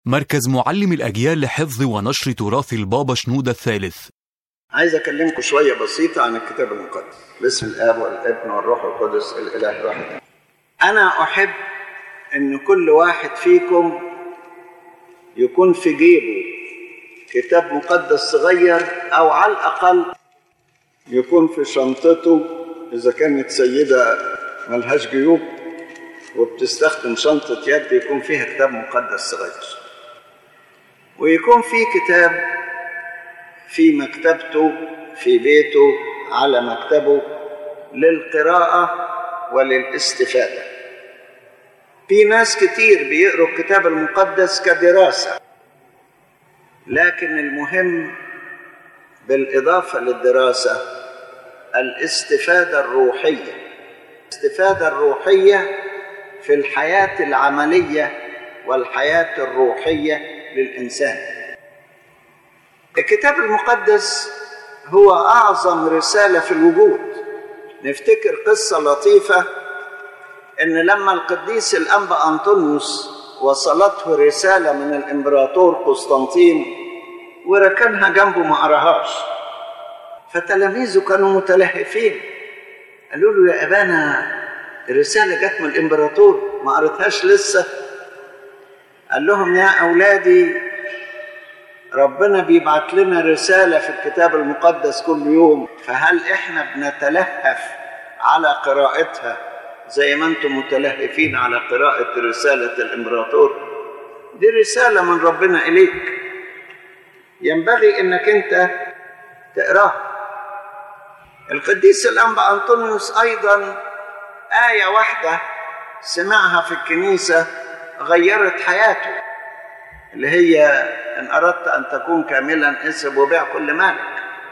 مركز معلم الأجيال لحفظ ونشر تراث البابا شنودة الثالث عايز اكلمكم شويه بسيطه عن الكتاب المقدس باسم الاب والابن والروح القدس الاله الواحد انا احب ان كل واحد فيكم يكون في جيبه كتاب مقدس صغير او على الاقل يكون في شنطته اذا كانت سيده ملهاش جيوب وبتستخدم شنطه يد يكون فيها كتاب مقدس صغير ويكون في كتاب في مكتبته في بيته على مكتبه للقراءة وللاستفادة في ناس كتير بيقروا الكتاب المقدس كدراسة لكن المهم بالإضافة للدراسة الاستفادة الروحية الاستفادة الروحية في الحياة العملية والحياة الروحية للإنسان الكتاب المقدس هو أعظم رسالة في الوجود نفتكر قصة لطيفة إن لما القديس الأنبا أنطونيوس وصلته رسالة من الإمبراطور قسطنطين وركنها جنبه ما قراهاش فتلاميذه كانوا متلهفين قالوا له يا أبانا الرسالة جت من الإمبراطور ما قريتهاش لسه قال لهم يا أولادي ربنا بيبعت لنا رسالة في الكتاب المقدس كل يوم فهل احنا بنتلهف على قراءتها زي ما انتم متلهفين على قراءة رسالة الامبراطور دي رسالة من ربنا إليك ينبغي انك انت تقراها القديس الأنبا أنطونيوس أيضا آية واحدة سمعها في الكنيسة غيرت حياته اللي هي إن أردت أن تكون كاملا اسب وبيع كل مالك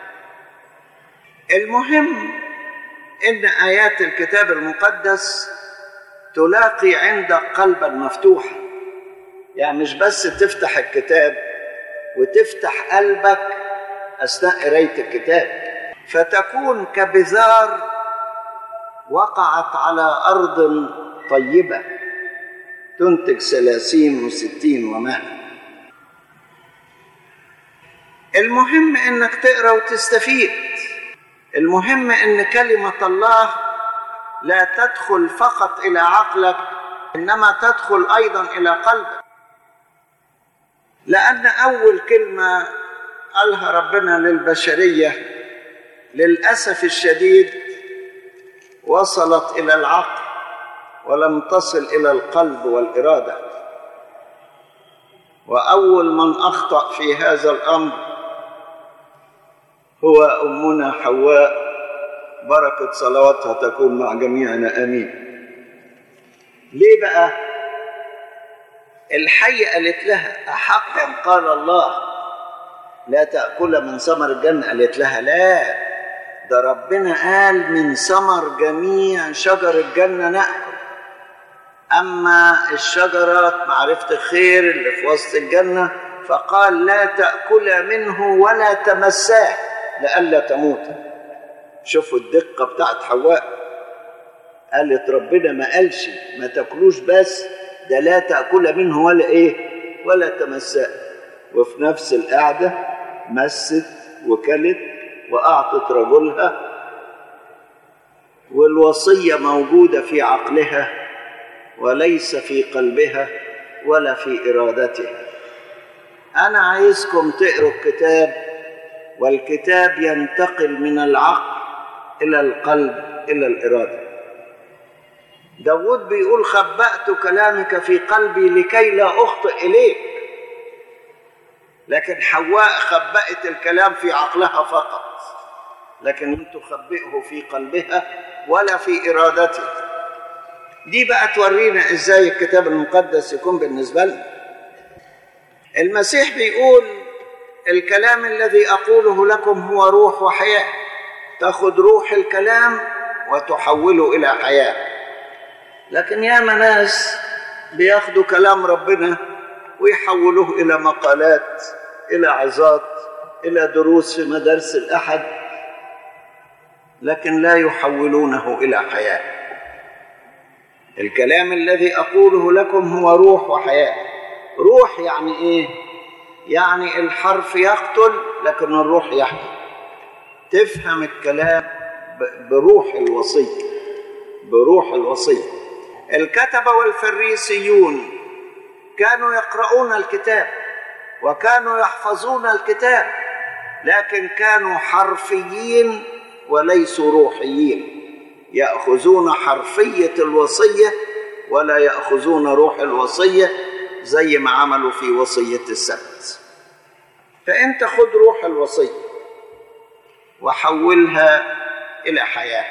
المهم إن آيات الكتاب المقدس تلاقي عندك قلبا مفتوحا يعني مش بس تفتح الكتاب وتفتح قلبك أثناء قراية الكتاب فتكون كبذار وقعت على أرض طيبة تنتج ثلاثين وستين ومائة المهم انك تقرا وتستفيد المهم ان كلمه الله لا تدخل فقط الى عقلك انما تدخل ايضا الى قلبك لان اول كلمه قالها ربنا للبشريه للاسف الشديد وصلت الى العقل ولم تصل الى القلب والاراده واول من اخطا في هذا الامر هو أمنا حواء بركة صلواتها تكون مع جميعنا آمين ليه بقى الحية قالت لها أحقا قال الله لا تأكل من ثمر الجنة قالت لها لا ده ربنا قال من ثمر جميع شجر الجنة نأكل أما الشجرة معرفة الخير اللي في وسط الجنة فقال لا تأكل منه ولا تمساه لئلا تموت شوفوا الدقة بتاعت حواء قالت ربنا ما قالش ما تاكلوش بس ده لا تأكل منه ولا ايه ولا تمساه وفي نفس القعدة مست وكلت وأعطت رجلها والوصية موجودة في عقلها وليس في قلبها ولا في إرادتها أنا عايزكم تقروا الكتاب والكتاب ينتقل من العقل إلى القلب إلى الإرادة داود بيقول خبأت كلامك في قلبي لكي لا أخطئ إليك لكن حواء خبأت الكلام في عقلها فقط لكن لم تخبئه في قلبها ولا في إرادته دي بقى تورينا إزاي الكتاب المقدس يكون بالنسبة لنا المسيح بيقول الكلام الذي أقوله لكم هو روح وحياة تأخذ روح الكلام وتحوله إلى حياة لكن يا ناس بياخدوا كلام ربنا ويحولوه إلى مقالات إلى عظات إلى دروس في مدارس الأحد لكن لا يحولونه إلى حياة الكلام الذي أقوله لكم هو روح وحياة روح يعني ايه يعني الحرف يقتل لكن الروح يحكي تفهم الكلام بروح الوصيه بروح الوصيه الكتبه والفريسيون كانوا يقرؤون الكتاب وكانوا يحفظون الكتاب لكن كانوا حرفيين وليسوا روحيين ياخذون حرفيه الوصيه ولا ياخذون روح الوصيه زي ما عملوا في وصيه السبت فانت خذ روح الوصيه وحولها الى حياه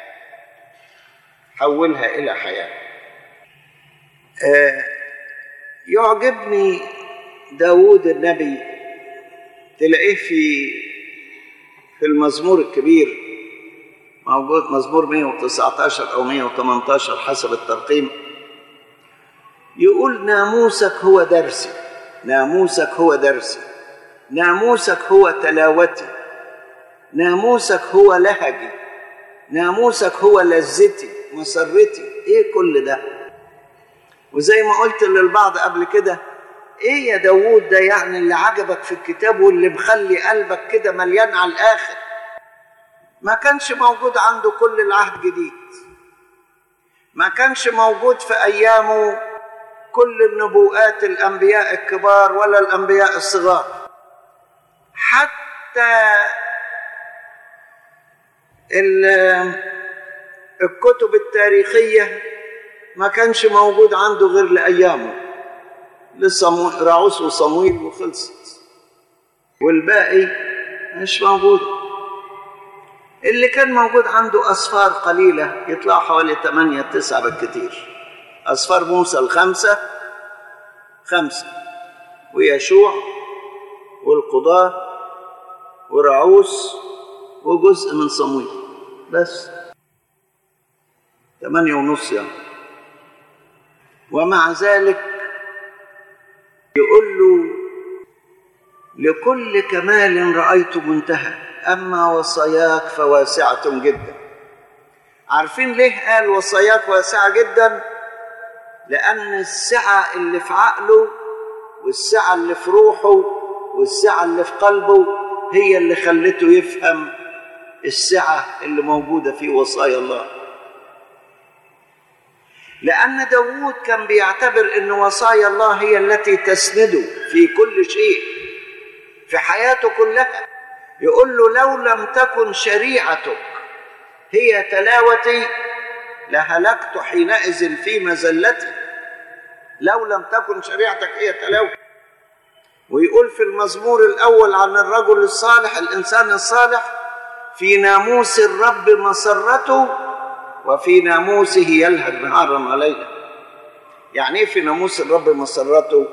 حولها الى حياه آه يعجبني داود النبي تلاقيه في في المزمور الكبير موجود مزمور 119 او 118 حسب الترقيم يقول ناموسك هو درسي ناموسك هو درسي ناموسك هو تلاوتي ناموسك هو لهجي ناموسك هو لذتي مسرتي ايه كل ده وزي ما قلت للبعض قبل كده ايه يا داوود ده يعني اللي عجبك في الكتاب واللي مخلي قلبك كده مليان على الاخر ما كانش موجود عنده كل العهد جديد ما كانش موجود في ايامه كل النبوءات الانبياء الكبار ولا الانبياء الصغار حتى الكتب التاريخيه ما كانش موجود عنده غير لايامه لسه راعوس وصمويل وخلصت والباقي مش موجود اللي كان موجود عنده أصفار قليلة يطلع حوالي 8 9 بالكثير أصفار موسى الخمسة خمسة ويشوع والقضاة ورعوس وجزء من صمويل بس ثمانية ونص يعني ومع ذلك يقول له لكل كمال رأيت منتهى أما وصاياك فواسعة جدا عارفين ليه قال وصاياك واسعة جدا لأن السعة اللي في عقله والسعة اللي في روحه والسعة اللي في قلبه هي اللي خلته يفهم السعة اللي موجودة في وصايا الله لأن داوود كان بيعتبر أن وصايا الله هي التي تسنده في كل شيء في حياته كلها يقول له لو لم تكن شريعتك هي تلاوتي لهلكت حينئذ في مزلتي لو لم تكن شريعتك هي تلاوتي ويقول في المزمور الأول عن الرجل الصالح الإنسان الصالح في ناموس الرب مسرته وفي ناموسه يلهج نهارا وليلا يعني ايه في ناموس الرب مسرته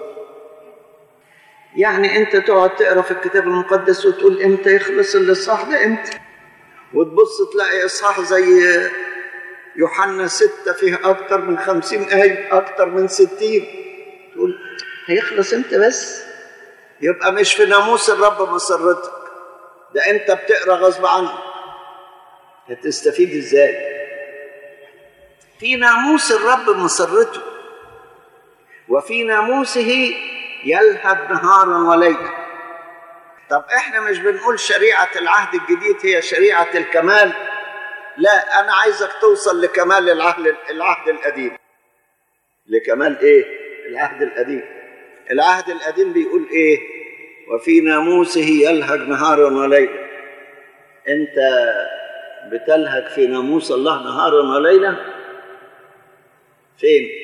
يعني انت تقعد تقرا في الكتاب المقدس وتقول امتى يخلص الاصحاح ده امتى وتبص تلاقي اصحاح زي يوحنا ستة فيه أكتر من خمسين آية أكتر من ستين تقول هيخلص امتى بس يبقى مش في ناموس الرب مسرتك ده انت بتقرا غصب عنك هتستفيد ازاي في ناموس الرب مسرته وفي ناموسه يلهب نهارا وليلا طب احنا مش بنقول شريعة العهد الجديد هي شريعة الكمال لا انا عايزك توصل لكمال العهد العهد القديم لكمال ايه العهد القديم العهد القديم بيقول ايه وفي ناموسه يلهج نهارا وليلا انت بتلهج في ناموس الله نهارا وليلا فين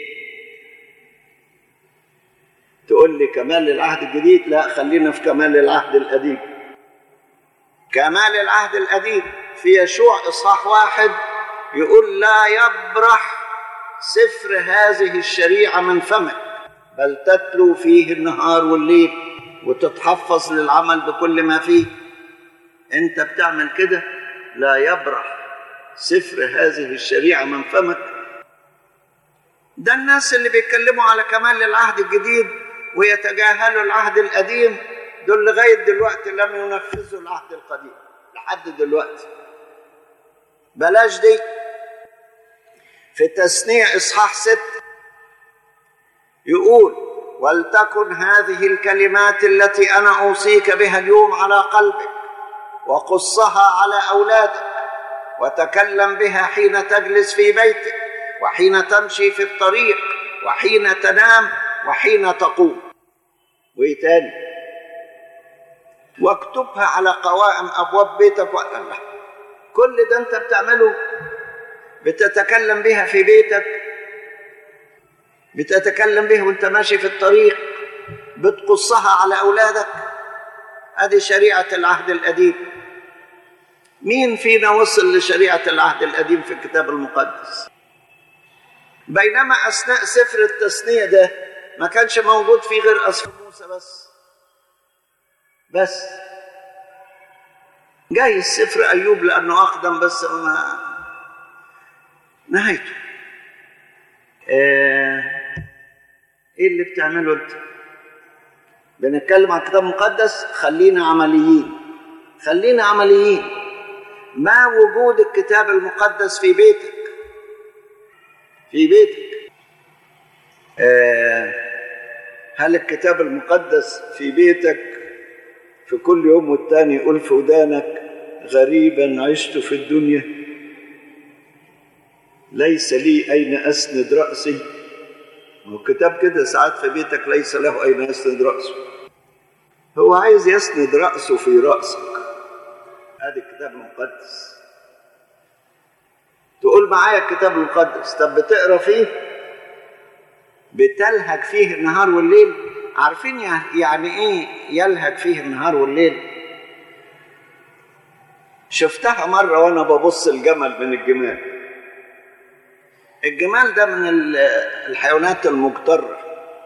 تقول لي كمال العهد الجديد لا خلينا في كمال العهد القديم كمال العهد القديم في يشوع اصحاح واحد يقول لا يبرح سفر هذه الشريعه من فمك بل تتلو فيه النهار والليل وتتحفظ للعمل بكل ما فيه انت بتعمل كده لا يبرح سفر هذه الشريعه من فمك ده الناس اللي بيتكلموا على كمال العهد الجديد ويتجاهلوا العهد القديم دول لغايه دلوقتي لم ينفذوا العهد القديم لحد دلوقتي بلاش دي في تسنيع اصحاح ست يقول ولتكن هذه الكلمات التي انا اوصيك بها اليوم على قلبك وقصها على اولادك وتكلم بها حين تجلس في بيتك وحين تمشي في الطريق وحين تنام وحين تقوم وايه تاني واكتبها على قوائم ابواب بيتك و... الله كل ده انت بتعمله بتتكلم بها في بيتك بتتكلم بها وانت ماشي في الطريق بتقصها على اولادك هذه شريعه العهد القديم مين فينا وصل لشريعه العهد القديم في الكتاب المقدس بينما اثناء سفر التثنيه ده ما كانش موجود فيه غير اصفار موسى بس بس جاي سفر ايوب لانه اقدم بس ما نهايته آه، ايه اللي بتعمله انت بنتكلم عن الكتاب المقدس خلينا عمليين خلينا عمليين ما وجود الكتاب المقدس في بيتك في بيتك آه، هل الكتاب المقدس في بيتك في كل يوم والتاني يقول في ودانك غريبا عشت في الدنيا ليس لي أين أسند رأسي هو كتاب كده ساعات في بيتك ليس له أين يسند رأسه هو عايز يسند رأسه في رأسك هذا الكتاب المقدس تقول معايا الكتاب المقدس طب بتقرا فيه بتلهج فيه النهار والليل عارفين يعني ايه يلهج فيه النهار والليل شفتها مرة وانا ببص الجمل من الجمال الجمال ده من الحيوانات المجترة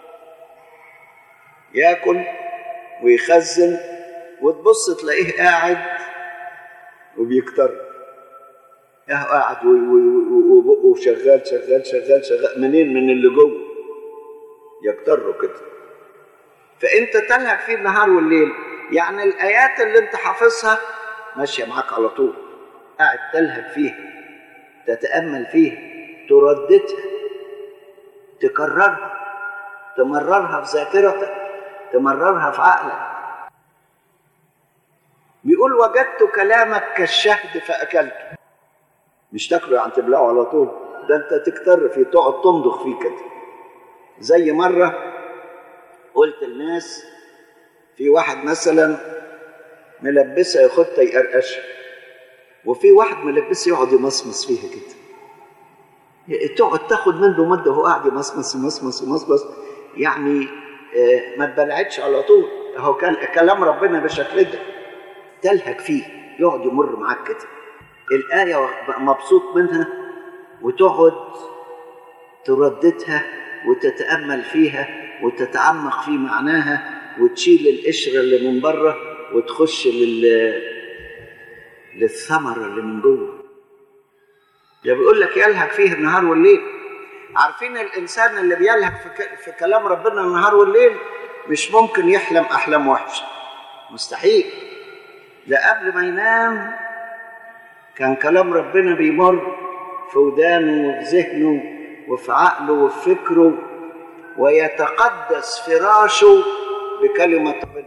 ياكل ويخزن وتبص تلاقيه قاعد وبيكتر يا قاعد وبقه شغال شغال شغال شغال منين من اللي جوه يكتروا كده فانت تلهج فيه النهار والليل يعني الايات اللي انت حافظها ماشيه معاك على طول قاعد تلهج فيها تتامل فيها ترددها تكررها تمررها في ذاكرتك تمررها في عقلك بيقول وجدت كلامك كالشهد فاكلته مش تاكله يعني تبلعه على طول ده انت تكتر فيه تقعد تمضغ فيه كده زي مره قلت الناس في واحد مثلا ملبسها ياخدها يقرقشها وفي واحد ملبسها يقعد يمصمص فيها كده تقعد تاخد منه مده وهو قاعد يمصمص يمصمص يمصمص يعني آه ما تبلعتش على طول اهو كان كلام ربنا بالشكل ده تلهج فيه يقعد يمر معاك كده الآية مبسوط منها وتقعد ترددها وتتأمل فيها وتتعمق في معناها وتشيل القشرة اللي من بره وتخش لل للثمرة اللي من جوه ده بيقول لك يلهج فيه النهار والليل عارفين الإنسان اللي بيلهج في, ك... في كلام ربنا النهار والليل مش ممكن يحلم أحلام وحشة مستحيل ده قبل ما ينام كان كلام ربنا بيمر في ودانه وفي ذهنه وفي عقله وفي فكره ويتقدس فراشه بكلمة ربنا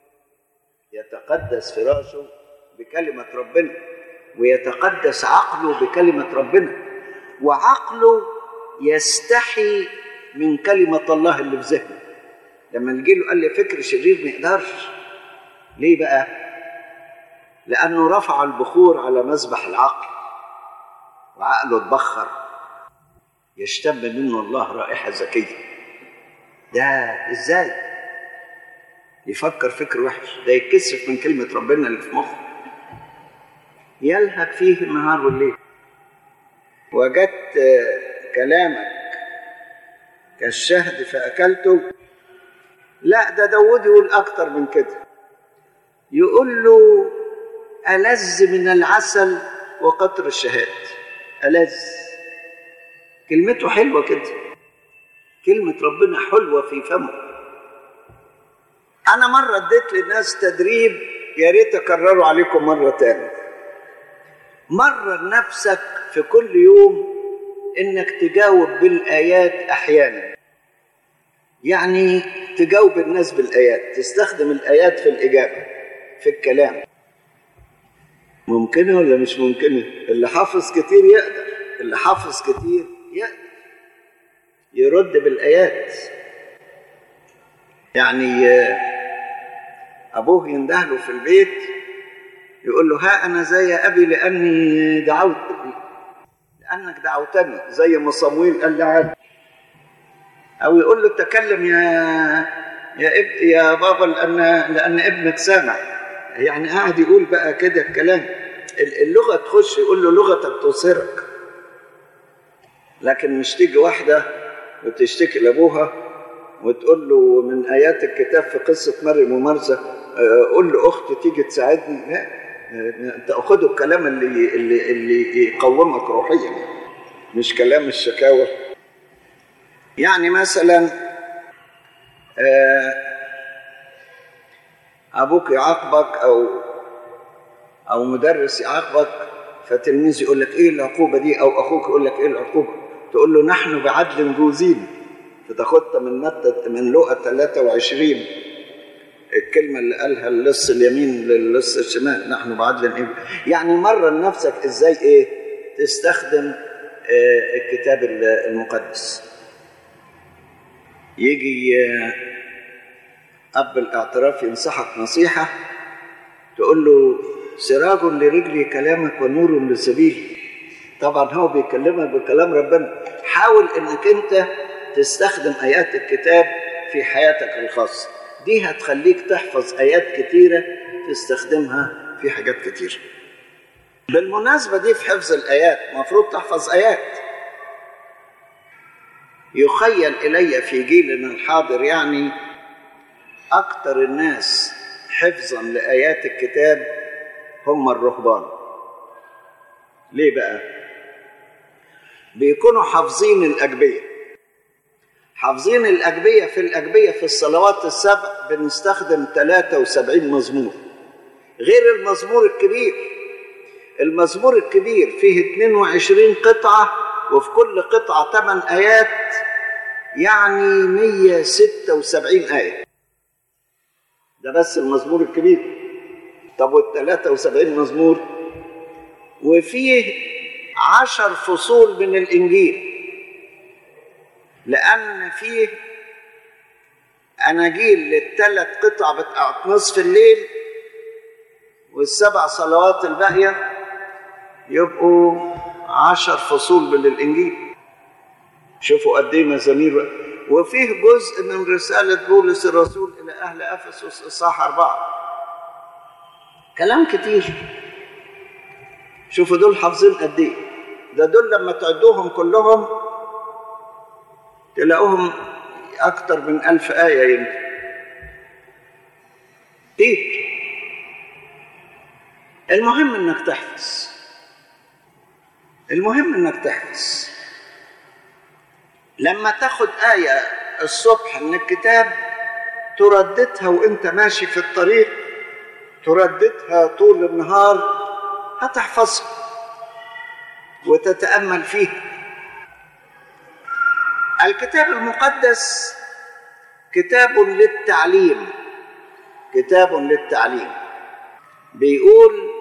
يتقدس فراشه بكلمة ربنا ويتقدس عقله بكلمة ربنا وعقله يستحي من كلمة الله اللي في ذهنه لما نجي له قال لي فكر شرير ما يقدرش ليه بقى؟ لأنه رفع البخور على مذبح العقل وعقله اتبخر يشتم منه الله رائحة زكية ده ازاي؟ يفكر فكر وحش ده يتكسف من كلمة ربنا اللي في مخه يلهج فيه النهار والليل وجدت كلامك كالشهد فأكلته لا ده داود يقول أكتر من كده يقول له ألذ من العسل وقطر الشهاد ألذ كلمته حلوة كده كلمة ربنا حلوة في فمه أنا مرة اديت للناس تدريب يا ريت أكرره عليكم مرة تانية مرر نفسك في كل يوم إنك تجاوب بالآيات أحيانا يعني تجاوب الناس بالآيات تستخدم الآيات في الإجابة في الكلام ممكنة ولا مش ممكنة اللي حافظ كتير يقدر اللي حافظ كتير يقدر يرد بالآيات يعني أبوه يندهله في البيت يقول له ها أنا زي أبي لأني دعوت لأنك دعوتني زي ما صمويل قال لعلي أو يقول له تكلم يا يا اب يا بابا لأن لأن ابنك سامع يعني قاعد يقول بقى كده الكلام اللغة تخش يقول له لغتك تبصرك لكن مش تيجي واحدة وتشتكي لأبوها وتقول له من آيات الكتاب في قصة مريم ومرسى قول له أختي تيجي تساعدني لا تأخذوا الكلام اللي اللي اللي يقومك روحيا مش كلام الشكاوى يعني مثلا أبوك يعاقبك أو أو مدرس يعاقبك فتلميذ يقول لك إيه العقوبة دي أو أخوك يقول لك إيه العقوبة تقول له نحن بعدل جوزين فتاخدها من متى من لقى 23 الكلمة اللي قالها اللص اليمين للص الشمال نحن بعدل إيه يعني مرة نفسك إزاي إيه تستخدم الكتاب المقدس يجي أب الاعتراف ينصحك نصيحة تقول له سراج لرجلي كلامك ونور لسبيلي طبعا هو بيكلمك بكلام ربنا حاول انك انت تستخدم ايات الكتاب في حياتك الخاصة دي هتخليك تحفظ ايات كتيرة تستخدمها في حاجات كتيرة بالمناسبة دي في حفظ الايات مفروض تحفظ ايات يخيل الي في جيلنا الحاضر يعني اكثر الناس حفظا لايات الكتاب هم الرهبان ليه بقى بيكونوا حافظين الاجبيه حافظين الاجبيه في الاجبيه في الصلوات السبع بنستخدم 73 مزمور غير المزمور الكبير المزمور الكبير فيه 22 قطعه وفي كل قطعه 8 ايات يعني 176 ايه ده بس المزمور الكبير طب وال 73 مزمور وفيه عشر فصول من الإنجيل لأن فيه أناجيل للثلاث قطع بتاعت نصف الليل والسبع صلوات الباقية يبقوا عشر فصول من الإنجيل شوفوا قد إيه مزامير وفيه جزء من رسالة بولس الرسول إلى أهل أفسس إصحاح أربعة كلام كتير شوفوا دول حافظين قد ايه ده دول لما تعدوهم كلهم تلاقوهم اكتر من ألف آية يمكن كتير المهم انك تحفظ المهم انك تحفظ لما تاخد آية الصبح من الكتاب ترددها وانت ماشي في الطريق ترددها طول النهار هتحفظها وتتامل فيها الكتاب المقدس كتاب للتعليم كتاب للتعليم بيقول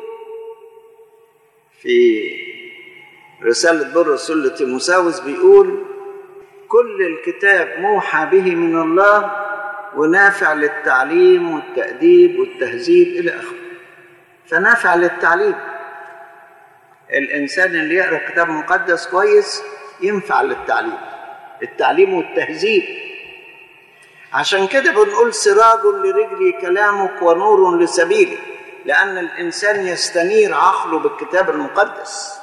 في رسالة بر الرسول لتيموساوس بيقول كل الكتاب موحى به من الله ونافع للتعليم والتأديب والتهذيب إلى آخره فنافع للتعليم الإنسان اللي يقرأ كتاب مقدس كويس ينفع للتعليم التعليم والتهذيب عشان كده بنقول سراج لرجلي كلامك ونور لسبيلي لأن الإنسان يستنير عقله بالكتاب المقدس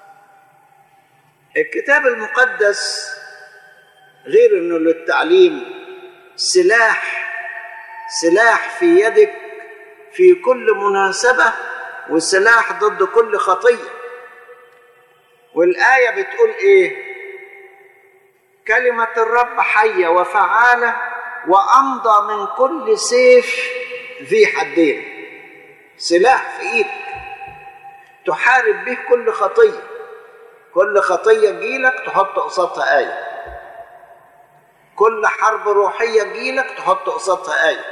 الكتاب المقدس غير انه للتعليم سلاح سلاح في يدك في كل مناسبة وسلاح ضد كل خطية والآية بتقول إيه كلمة الرب حية وفعالة وأمضى من كل سيف ذي حدين سلاح في إيدك تحارب به كل خطية كل خطية تجيلك تحط قصادها آية كل حرب روحية تجيلك تحط قصادها آية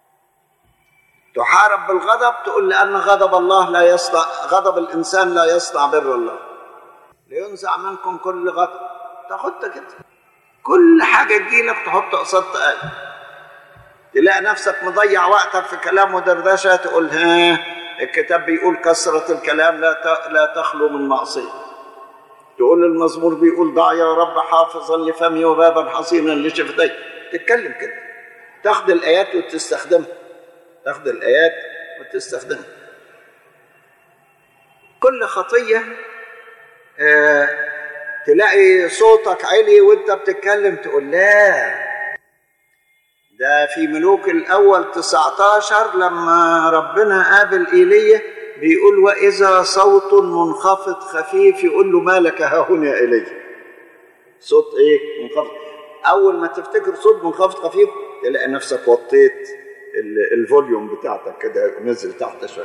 تحارب بالغضب تقول لأن غضب الله لا يصنع غضب الإنسان لا يصنع بر الله لينزع منكم كل غضب تاخدها كده كل حاجة تجيلك تحط قصادها آية تلاقي نفسك مضيع وقتك في كلام ودردشة تقول ها الكتاب بيقول كثرة الكلام لا لا تخلو من معصية تقول المزمور بيقول ضع يا رب حافظا لفمي وبابا حصينا لشفتي تتكلم كده تاخد الآيات وتستخدمها تاخد الآيات وتستخدمها كل خطية آه تلاقي صوتك عالي وانت بتتكلم تقول لا ده في ملوك الأول 19 لما ربنا قابل إيليا بيقول وإذا صوت منخفض خفيف يقول له مالك ها هنا يا إيليا صوت إيه منخفض أول ما تفتكر صوت منخفض خفيف تلاقي نفسك وطيت الفوليوم بتاعتك كده نزل تحت شوية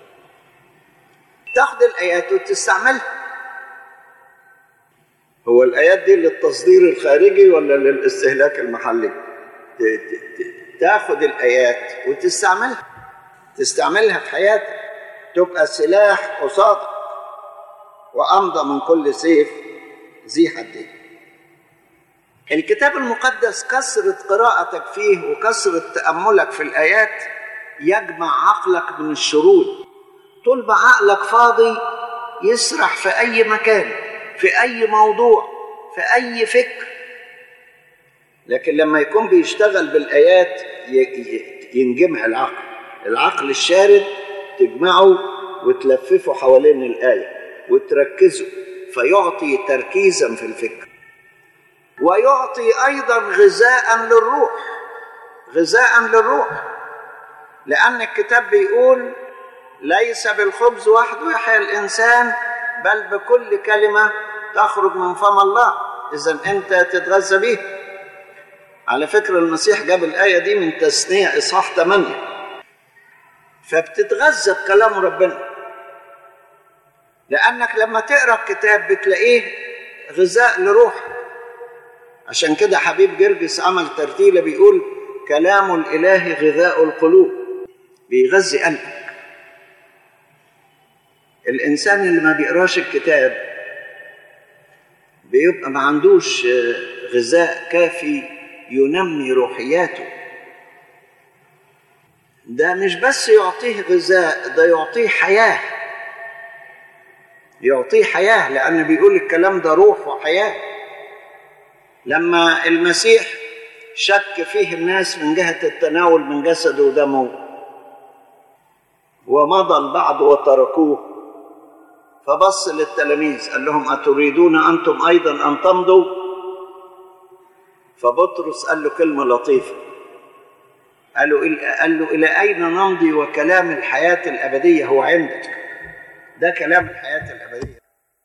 تاخد الآيات وتستعملها هو الآيات دي للتصدير الخارجي ولا للاستهلاك المحلي؟ تاخد الآيات وتستعملها تستعملها في حياتك تبقى سلاح قصادك وأمضى من كل سيف ذي حدين الكتاب المقدس كثرة قراءتك فيه وكثرة تأملك في الآيات يجمع عقلك من الشرود طول ما عقلك فاضي يسرح في أي مكان في أي موضوع في أي فكر لكن لما يكون بيشتغل بالآيات ينجمع العقل العقل الشارد تجمعه وتلففه حوالين الآية وتركزه فيعطي تركيزا في الفكر ويعطي أيضا غذاء للروح غذاء للروح لأن الكتاب بيقول ليس بالخبز وحده يحيا الإنسان بل بكل كلمة تخرج من فم الله إذا أنت تتغذى بيها على فكرة المسيح جاب الآية دي من تثنية إصحاح 8 فبتتغذى بكلام ربنا لأنك لما تقرأ الكتاب بتلاقيه غذاء لروحك عشان كده حبيب جرجس عمل ترتيلة بيقول كلام الإله غذاء القلوب بيغذي قلبك الإنسان اللي ما بيقراش الكتاب بيبقى ما عندوش غذاء كافي ينمي روحياته ده مش بس يعطيه غذاء ده يعطيه حياة يعطيه حياة لأن بيقول الكلام ده روح وحياة لما المسيح شك فيه الناس من جهة التناول من جسده ودمه ومضى البعض وتركوه فبص للتلاميذ قال لهم أتريدون أنتم أيضا أن تمضوا فبطرس قال له كلمة لطيفة قال له, قال له إلى أين نمضي وكلام الحياة الأبدية هو عندك ده كلام الحياة الأبدية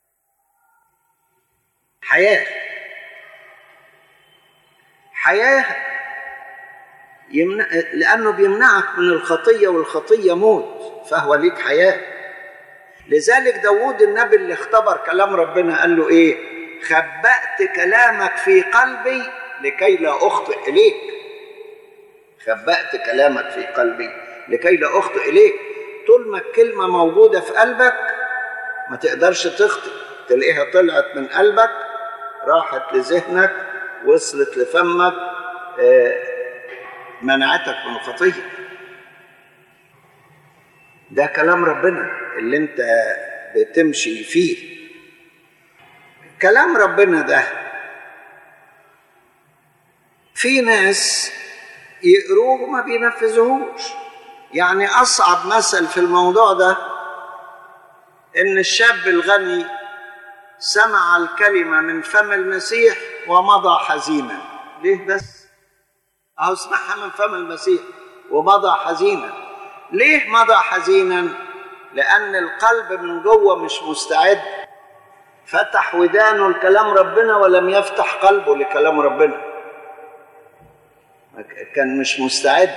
حياة حياة يمنع لأنه بيمنعك من الخطية والخطية موت فهو ليك حياة لذلك داود النبي اللي اختبر كلام ربنا قال له ايه خبأت كلامك في قلبي لكي لا أخطئ إليك خبأت كلامك في قلبي لكي لا أخطئ إليك طول ما الكلمة موجودة في قلبك ما تقدرش تخطئ تلاقيها طلعت من قلبك راحت لذهنك وصلت لفمك منعتك من الخطية ده كلام ربنا اللي انت بتمشي فيه كلام ربنا ده في ناس يقروه وما بينفذوهوش يعني أصعب مثل في الموضوع ده إن الشاب الغني سمع الكلمة من فم المسيح ومضى حزينا ليه بس؟ أهو سمعها من فم المسيح ومضى حزينا ليه مضى حزينا؟ لأن القلب من جوه مش مستعد فتح ودانه لكلام ربنا ولم يفتح قلبه لكلام ربنا كان مش مستعد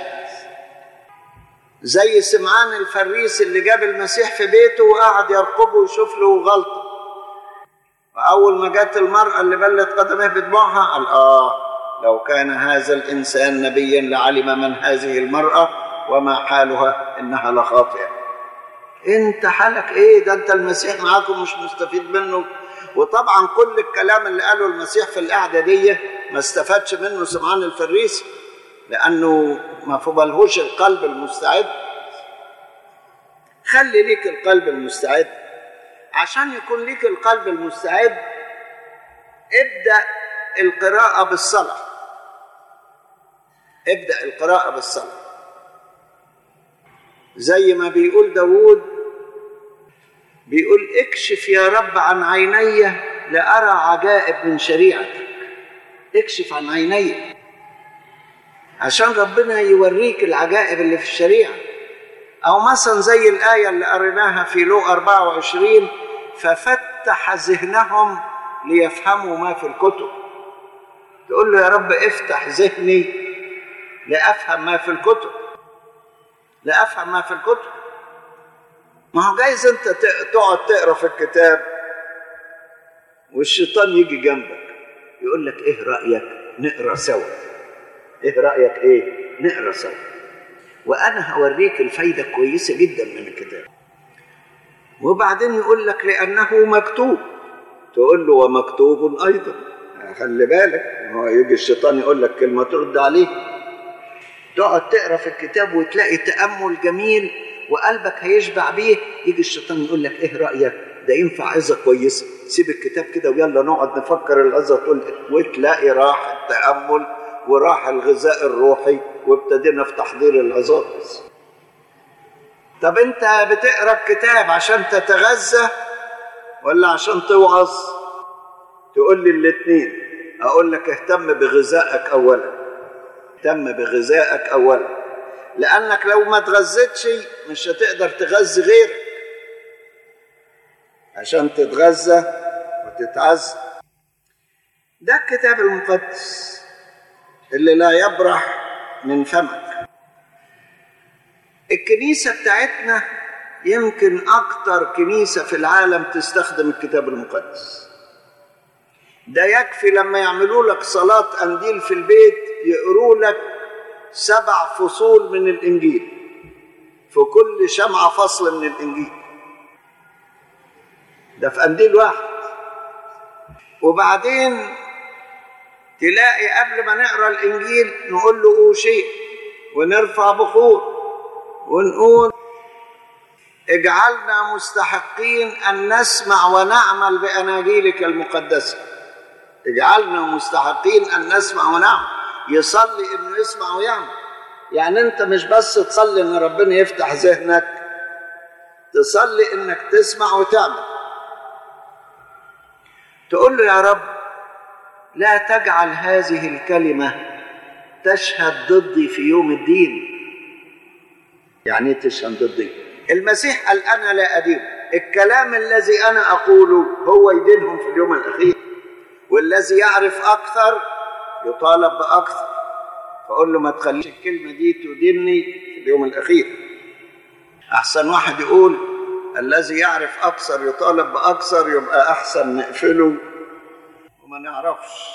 زي سمعان الفريس اللي جاب المسيح في بيته وقعد يرقبه ويشوف له غلطه وأول ما جت المرأة اللي بلت قدميه بدموعها قال آه لو كان هذا الانسان نبيا لعلم من هذه المراه وما حالها انها لخاطئه انت حالك ايه ده انت المسيح معاكم مش مستفيد منه وطبعا كل الكلام اللي قاله المسيح في القعده دي ما استفادش منه سمعان الفريسي لانه ما فبلهوش القلب المستعد خلي ليك القلب المستعد عشان يكون ليك القلب المستعد ابدا القراءه بالصلاه ابدا القراءه بالصلاه زي ما بيقول داوود بيقول اكشف يا رب عن عيني لأرى عجائب من شريعتك اكشف عن عيني عشان ربنا يوريك العجائب اللي في الشريعة أو مثلا زي الآية اللي قريناها في لو 24 ففتح ذهنهم ليفهموا ما في الكتب تقول له يا رب افتح ذهني لأفهم ما في الكتب لأفهم ما في الكتب ما هو جايز انت تقعد تقرا في الكتاب والشيطان يجي جنبك يقول لك ايه رايك نقرا سوا ايه رايك ايه نقرا سوا وانا هوريك الفايده كويسه جدا من الكتاب وبعدين يقول لك لانه مكتوب تقول له ومكتوب ايضا خلي بالك هو يجي الشيطان يقول لك كلمه ترد عليه تقعد تقرا في الكتاب وتلاقي تامل جميل وقلبك هيشبع بيه يجي الشيطان يقول لك ايه رايك ده ينفع عظه كويسه سيب الكتاب كده ويلا نقعد نفكر العظه تقول وتلاقي راح التامل وراح الغذاء الروحي وابتدينا في تحضير العظات طب انت بتقرا الكتاب عشان تتغذى ولا عشان توعظ تقول لي الاثنين اقول لك اهتم بغذائك اولا اهتم بغذائك اولا لانك لو ما تغذيتش مش هتقدر تغذي غيرك عشان تتغذى وتتعزى ده الكتاب المقدس اللي لا يبرح من فمك الكنيسة بتاعتنا يمكن أكتر كنيسة في العالم تستخدم الكتاب المقدس ده يكفي لما يعملوا لك صلاة قنديل في البيت يقروا لك سبع فصول من الإنجيل في كل شمعة فصل من الإنجيل ده في قنديل واحد وبعدين تلاقي قبل ما نقرا الانجيل نقول له اوشي ونرفع بخور ونقول اجعلنا مستحقين ان نسمع ونعمل باناجيلك المقدسه اجعلنا مستحقين ان نسمع ونعمل يصلي انه يسمع ويعمل يعني انت مش بس تصلي ان ربنا يفتح ذهنك تصلي انك تسمع وتعمل تقول له يا رب لا تجعل هذه الكلمه تشهد ضدي في يوم الدين يعني ايه تشهد ضدي المسيح قال انا لا ادين الكلام الذي انا اقوله هو يدينهم في اليوم الاخير والذي يعرف اكثر يطالب باكثر فاقول له ما تخليش الكلمه دي تديني في اليوم الاخير احسن واحد يقول الذي يعرف اكثر يطالب باكثر يبقى احسن نقفله وما نعرفش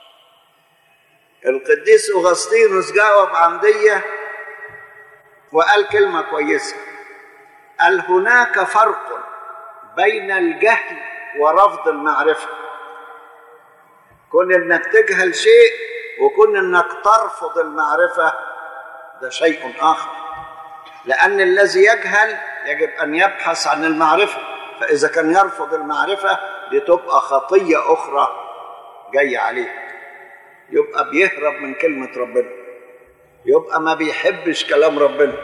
القديس اغسطينوس جاوب عن ديه وقال كلمه كويسه قال هناك فرق بين الجهل ورفض المعرفه كون انك تجهل شيء وكون انك ترفض المعرفه ده شيء اخر لان الذي يجهل يجب ان يبحث عن المعرفه فاذا كان يرفض المعرفه دي تبقى خطيه اخرى جايه عليه يبقى بيهرب من كلمه ربنا يبقى ما بيحبش كلام ربنا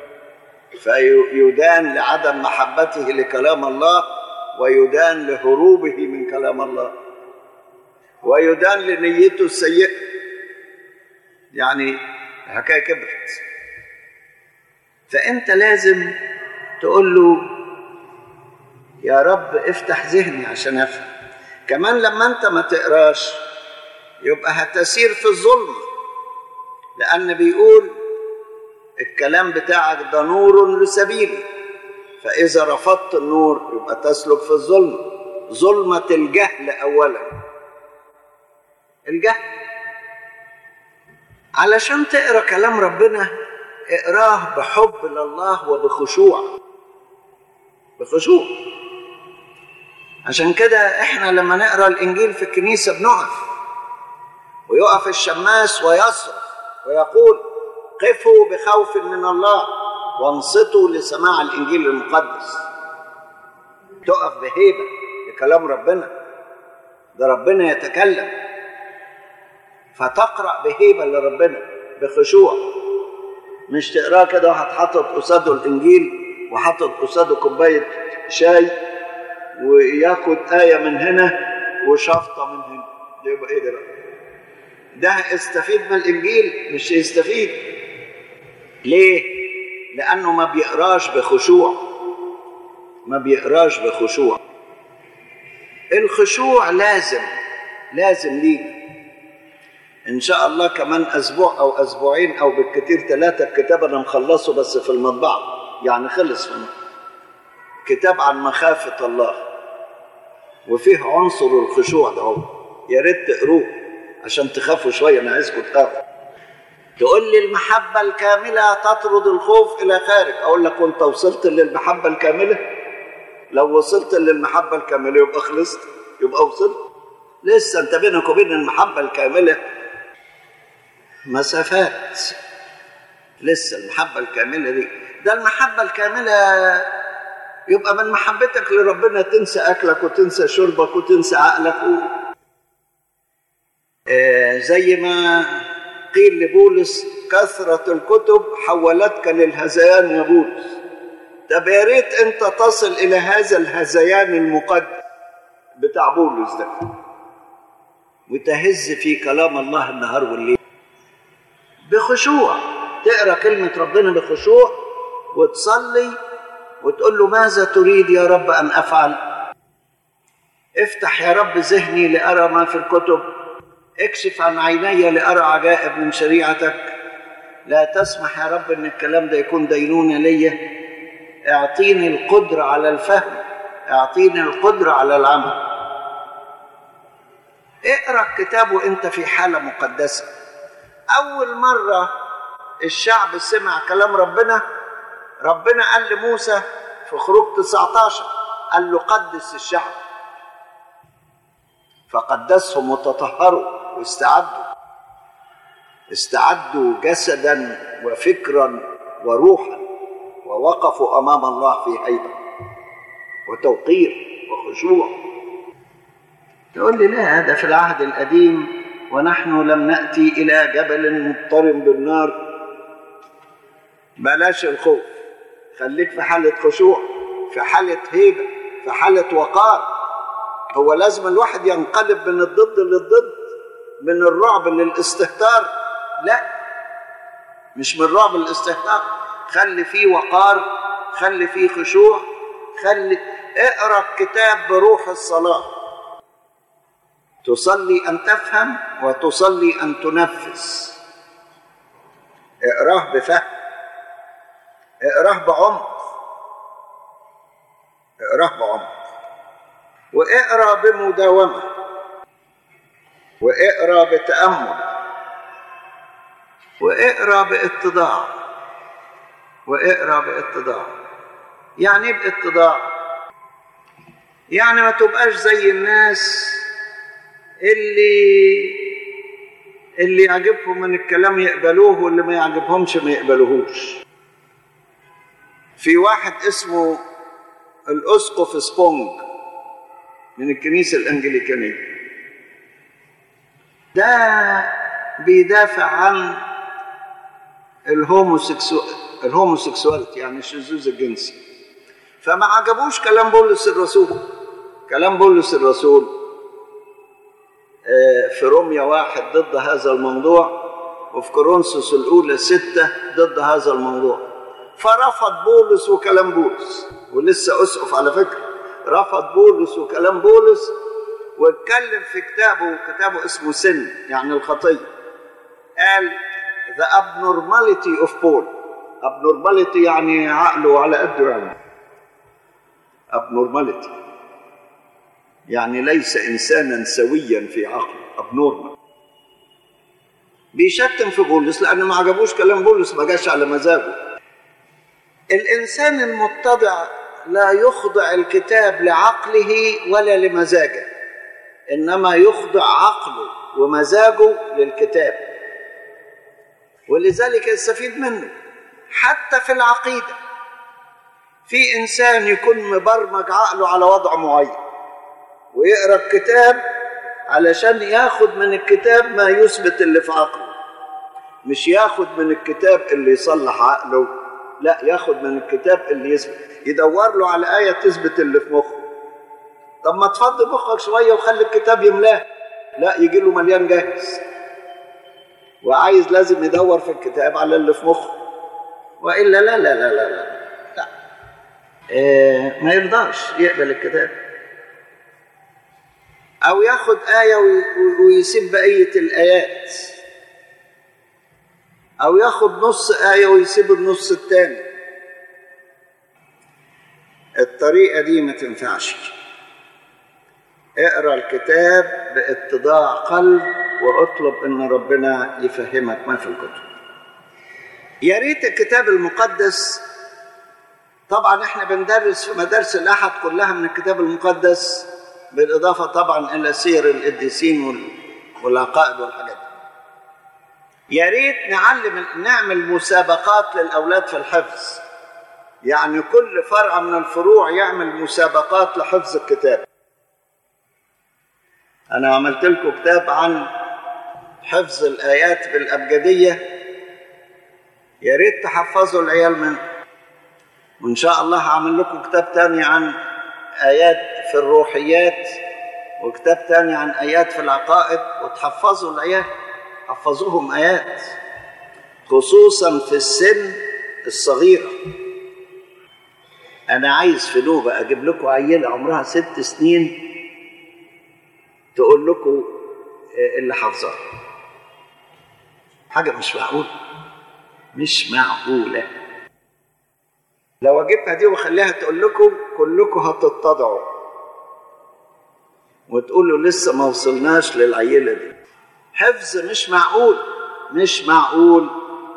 فيدان لعدم محبته لكلام الله ويدان لهروبه من كلام الله ويدان لنيته السيئه يعني الحكايه كبرت فانت لازم تقول له يا رب افتح ذهني عشان افهم كمان لما انت ما تقراش يبقى هتسير في الظلمه لان بيقول الكلام بتاعك ده نور لسبيلي فاذا رفضت النور يبقى تسلك في الظلمه ظلمه الجهل اولا الجهل علشان تقرا كلام ربنا اقراه بحب لله وبخشوع بخشوع عشان كده احنا لما نقرا الانجيل في الكنيسه بنقف ويقف الشماس ويصرخ ويقول قفوا بخوف من الله وانصتوا لسماع الانجيل المقدس تقف بهيبه لكلام ربنا ده ربنا يتكلم فتقرا بهيبه لربنا بخشوع مش تقراه كده واحد حاطط قصاده الانجيل وحاطط قصاده كوبايه شاي وياخد ايه من هنا وشفطه من هنا ده يبقى ايه ده بقى ده استفيد من الانجيل مش يستفيد ليه لانه ما بيقراش بخشوع ما بيقراش بخشوع الخشوع لازم لازم ليك ان شاء الله كمان اسبوع او اسبوعين او بالكثير ثلاثه الكتاب انا مخلصه بس في المطبعه يعني خلص من كتاب عن مخافه الله وفيه عنصر الخشوع ده هو يا ريت تقروه عشان تخافوا شويه انا عايزكم تخافوا تقول لي المحبه الكامله تطرد الخوف الى خارج اقول لك وانت وصلت للمحبه الكامله لو وصلت للمحبه الكامله يبقى خلصت يبقى وصلت لسه انت بينك وبين المحبه الكامله مسافات لسه المحبه الكامله دي ده المحبه الكامله يبقى من محبتك لربنا تنسى اكلك وتنسى شربك وتنسى عقلك و... آه زي ما قيل لبولس كثرة الكتب حولتك للهذيان يا بولس طب يا ريت انت تصل الى هذا الهذيان المقدس بتاع بولس ده وتهز في كلام الله النهار والليل بخشوع تقرا كلمة ربنا بخشوع وتصلي وتقول له ماذا تريد يا رب ان افعل افتح يا رب ذهني لارى ما في الكتب اكشف عن عيني لارى عجائب من شريعتك لا تسمح يا رب ان الكلام ده يكون دينونه ليا اعطيني القدره على الفهم اعطيني القدره على العمل اقرا الكتاب وانت في حاله مقدسه اول مره الشعب سمع كلام ربنا ربنا قال لموسى في خروج 19 قال له قدس الشعب فقدسهم وتطهروا واستعدوا استعدوا جسدا وفكرا وروحا ووقفوا امام الله في هيبه وتوقير وخشوع تقول لي لا هذا في العهد القديم ونحن لم ناتي الى جبل مضطرم بالنار بلاش الخوف خليك في حاله خشوع في حاله هيبه في حاله وقار هو لازم الواحد ينقلب من الضد للضد من الرعب للاستهتار لا مش من الرعب للاستهتار خلي فيه وقار خلي فيه خشوع خلي اقرا الكتاب بروح الصلاه تصلي ان تفهم وتصلي ان تنفذ اقراه بفهم اقراه بعمق اقراه بعمق واقرا بمداومه واقرا بتامل واقرا باتضاع واقرا باتضاع يعني ايه باتضاع يعني ما تبقاش زي الناس اللي اللي يعجبهم من الكلام يقبلوه واللي ما يعجبهمش ما يقبلوهوش في واحد اسمه الاسقف سبونج من الكنيسة الأنجليكانية ده بيدافع عن الهوموسيكسوال الهوموسيكسواليتي يعني الشذوذ الجنسي فما عجبوش كلام بولس الرسول كلام بولس الرسول في روميا واحد ضد هذا الموضوع وفي كورنثوس الأولى ستة ضد هذا الموضوع فرفض بولس وكلام بولس ولسه أسقف على فكرة رفض بولس وكلام بولس واتكلم في كتابه كتابه اسمه سن يعني الخطية قال the abnormality of Paul abnormality يعني عقله على قده يعني abnormality يعني ليس إنسانا سويا في عقله abnormal بيشتم في بولس لأنه ما عجبوش كلام بولس ما جاش على مزاجه الإنسان المتضع لا يخضع الكتاب لعقله ولا لمزاجه إنما يخضع عقله ومزاجه للكتاب ولذلك يستفيد منه حتى في العقيدة في إنسان يكون مبرمج عقله على وضع معين ويقرأ الكتاب علشان ياخد من الكتاب ما يثبت اللي في عقله مش ياخد من الكتاب اللي يصلح عقله لا ياخد من الكتاب اللي يثبت يدور له على آية تثبت اللي في مخه طب ما تفضي مخك شوية وخلي الكتاب يملاه لا يجي له مليان جاهز وعايز لازم يدور في الكتاب على اللي في مخه والا لا لا لا لا لا, لا. إيه ما يرضاش يقبل الكتاب او ياخد ايه ويسيب بقيه الايات او ياخد نص ايه ويسيب النص الثاني الطريقه دي ما تنفعش اقرا الكتاب باتضاع قلب واطلب ان ربنا يفهمك ما في الكتب يا ريت الكتاب المقدس طبعا احنا بندرس في مدارس الاحد كلها من الكتاب المقدس بالاضافه طبعا الى سير القديسين والعقائد والحاجات دي يا ريت نعلم نعمل مسابقات للاولاد في الحفظ يعني كل فرع من الفروع يعمل مسابقات لحفظ الكتاب انا عملت لكم كتاب عن حفظ الايات بالابجديه يا ريت تحفظوا العيال منه وان شاء الله هعمل لكم كتاب تاني عن ايات في الروحيات وكتاب تاني عن ايات في العقائد وتحفظوا العيال حفظوهم ايات خصوصا في السن الصغيره انا عايز في نوبه اجيب لكم عيله عمرها ست سنين تقول لكم اللي حافظاه حاجه مش معقوله مش معقوله لو اجيبها دي واخليها تقول لكم كلكم هتتضعوا وتقولوا لسه ما وصلناش للعيله دي حفظ مش معقول مش معقول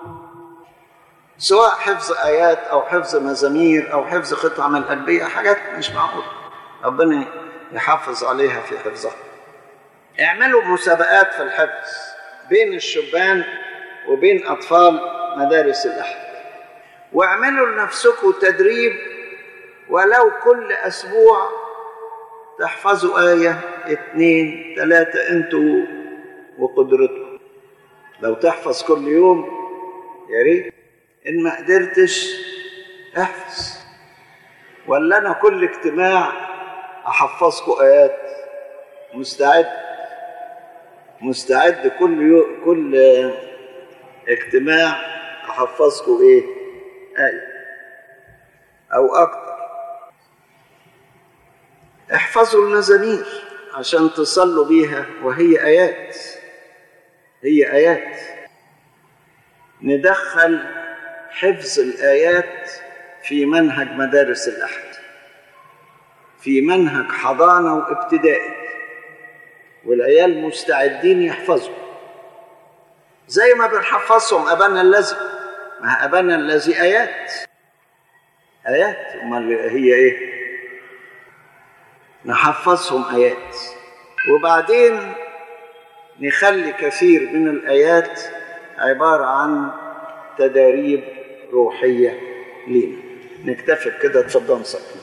سواء حفظ ايات او حفظ مزامير او حفظ قطع من الانبياء حاجات مش معقول ربنا يحافظ عليها في حفظها اعملوا مسابقات في الحفظ بين الشبان وبين اطفال مدارس الاحد واعملوا لنفسكم تدريب ولو كل اسبوع تحفظوا آية اتنين تلاتة انتوا وقدرتكم لو تحفظ كل يوم يا ريت ان ما قدرتش احفظ ولا انا كل اجتماع احفظكم ايات مستعد مستعد كل يو... كل اجتماع احفظكم ايه ايه او اكتر احفظوا المزامير عشان تصلوا بيها وهي ايات هي ايات ندخل حفظ الايات في منهج مدارس الاحد في منهج حضانه وابتدائي والعيال مستعدين يحفظوا زي ما بنحفظهم ابانا الذي ما ابانا الذي ايات ايات امال هي ايه نحفظهم ايات وبعدين نخلي كثير من الايات عباره عن تداريب روحيه لينا نكتفي بكده اتفضل نصلي